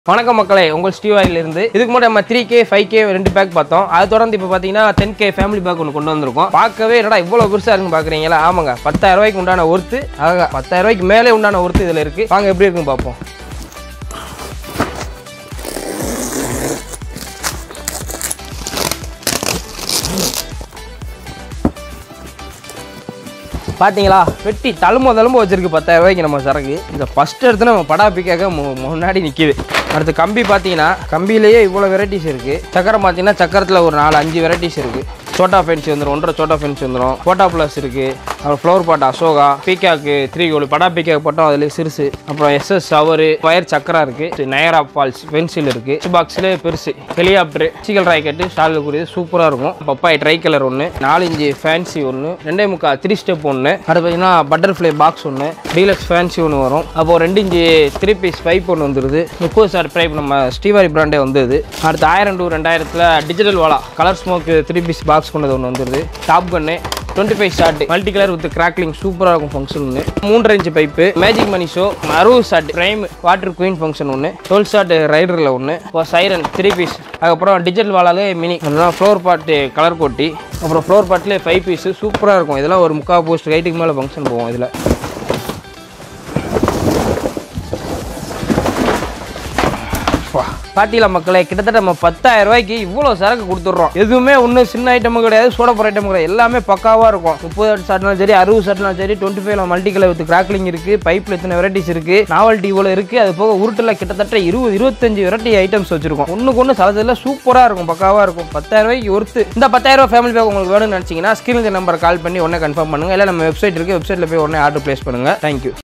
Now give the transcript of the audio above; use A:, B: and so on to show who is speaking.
A: வணக்கம் மக்களே உங்கள் ஸ்டீவ் ஆயில் இருந்து இதுக்கு முன்னாடி நம்ம த்ரீ கே ஃபைவ் கே ரெண்டு பேக் பார்த்தோம் அது தொடர்ந்து இப்போ பார்த்தீங்கன்னா டென் கே ஃபேமிலி பேக் ஒன்று கொண்டு வந்திருக்கோம் பார்க்கவே என்னடா இவ்வளோ பெருசாக இருக்குன்னு பார்க்குறீங்களா ஆமாங்க பத்தாயிரம் ரூபாய்க்கு உண்டான ஒர்த்து ஆக பத்தாயிரம் ரூபாய்க்கு மேலே உண்டான ஒர்த்து இதில் இருக்குது வாங்க எப்படி இருக்குன்னு பார்ப்போம் பாத்தீங்களா வெட்டி தழும்பு தழும்பு வச்சிருக்கு பத்தாயிரம் ரூபாய்க்கு நம்ம சரக்கு இந்த ஃபர்ஸ்ட் எடுத்து நம்ம படா பிக்காக முன்னாடி நிற்கிது அடுத்து கம்பி பார்த்தீங்கன்னா கம்பியிலேயே இவ்வளோ வெரைட்டிஸ் இருக்குது சக்கரம் பார்த்தீங்கன்னா சக்கரத்தில் ஒரு நாலு அஞ்சு வெரைட்டிஸ் இருக்குது சோட்டா ஃபென்சி வந்துடும் ஒன்றரை சோட்டா ஃபென்சி வந்துடும் போட்டா ப்ளஸ் இருக்குது அப்புறம் ஃப்ளவர் பாட் அசோகா பீக்காக்கு த்ரீ கோல் படா பீக்காக் போட்டோம் அதில் சிறுசு அப்புறம் எஸ்எஸ் ஷவரு ஒயர் சக்கரா இருக்குது நயரா ஃபால்ஸ் பென்சில் இருக்குது பாக்ஸில் பெருசு ஹெலிகாப்டர் சிக்கல் ராக்கெட்டு ஸ்டாலில் கூடியது சூப்பராக இருக்கும் பப்பாய் ட்ரை கலர் ஒன்று நாலு இன்ச்சு ஃபேன்சி ஒன்று ரெண்டே முக்கா த்ரீ ஸ்டெப் ஒன்று அடுத்து பார்த்தீங்கன்னா பட்டர்ஃப்ளை பாக்ஸ் ஒன்று டீலக்ஸ் ஃபேன்சி ஒன்று வரும் அப்போ ரெண்டு இன்ச்சு த்ரீ பீஸ் பைப் ஒன்று வந்துருது முப்பது சார் பைப் நம்ம ஸ்ரீவாரி பிராண்டே வந்தது அடுத்து ஆயிரம் டூ ரெண்டாயிரத்தில் டிஜிட்டல் வாலா colour smoke three piece box கொண்டது ஒன்று வந்துருது top gun twenty five shot multi colour with crackling சூப்பராக இருக்கும் ஃபங்க்ஷன் ஒன்று மூன்றரை இன்ச்சு பைப்பு மேஜிக் மணி ஷோ அறுபது shot prime water queen function ஒன்று டுவெல் ஷாட் ரைடரில் ஒன்று இப்போ சைரன் த்ரீ பீஸ் அதுக்கப்புறம் டிஜிட்டல் வாலாலே மினி அதெல்லாம் ஃப்ளோர் பாட்டு கலர் கோட்டி அப்புறம் ஃப்ளோர் பாட்டிலே ஃபைவ் பீஸு சூப்பராக இருக்கும் இதெல்லாம் ஒரு முக்கால் போஸ்ட் ரைட்டுக்கு மேலே ஃபங்க்ஷன் போவோம் இதில் பாத்தீங்களா மக்களே கிட்டத்தட்ட நம்ம பத்தாயிரம் ரூபாய்க்கு இவ்வளோ சரக்கு கொடுத்துட்றோம் எதுவுமே ஒன்றும் சின்ன ஐட்டமும் கிடையாது சோட போகிற ஐட்டம் கிடையாது எல்லாமே பக்காவாக இருக்கும் முப்பது ஷாட்னாலும் சரி அறுபது ஷாட்னாலும் சரி டுவெண்ட்டி ஃபைவ்ல மல்டி கலர் வித் கிராக்லிங் இருக்குது பைப்பில் எத்தனை வெரைட்டிஸ் இருக்குது நாவல்டி இவ்வளோ இருக்குது அது போக உருட்டில் கிட்டத்தட்ட இருபது இருபத்தஞ்சு வெரைட்டி ஐட்டம்ஸ் வச்சிருக்கோம் ஒன்றுக்கு ஒன்று சலசல சூப்பராக இருக்கும் பக்காவாக இருக்கும் பத்தாயிரம் ரூபாய்க்கு ஒருத்து இந்த பத்தாயிரம் ரூபாய் ஃபேமிலி பேக் உங்களுக்கு வேணும்னு நினச்சிங்கன்னா ஸ்கிரீன் நம்பர் கால் பண்ணி உடனே கன்ஃபார்ம் பண்ணுங்கள் இல்லை நம்ம வெப்சைட் இருக்குது வெப்சைட்டில் போய் உடனே ஆர்டர் ப்ளேஸ் பண்ணுங்கள் தேங்க்யூ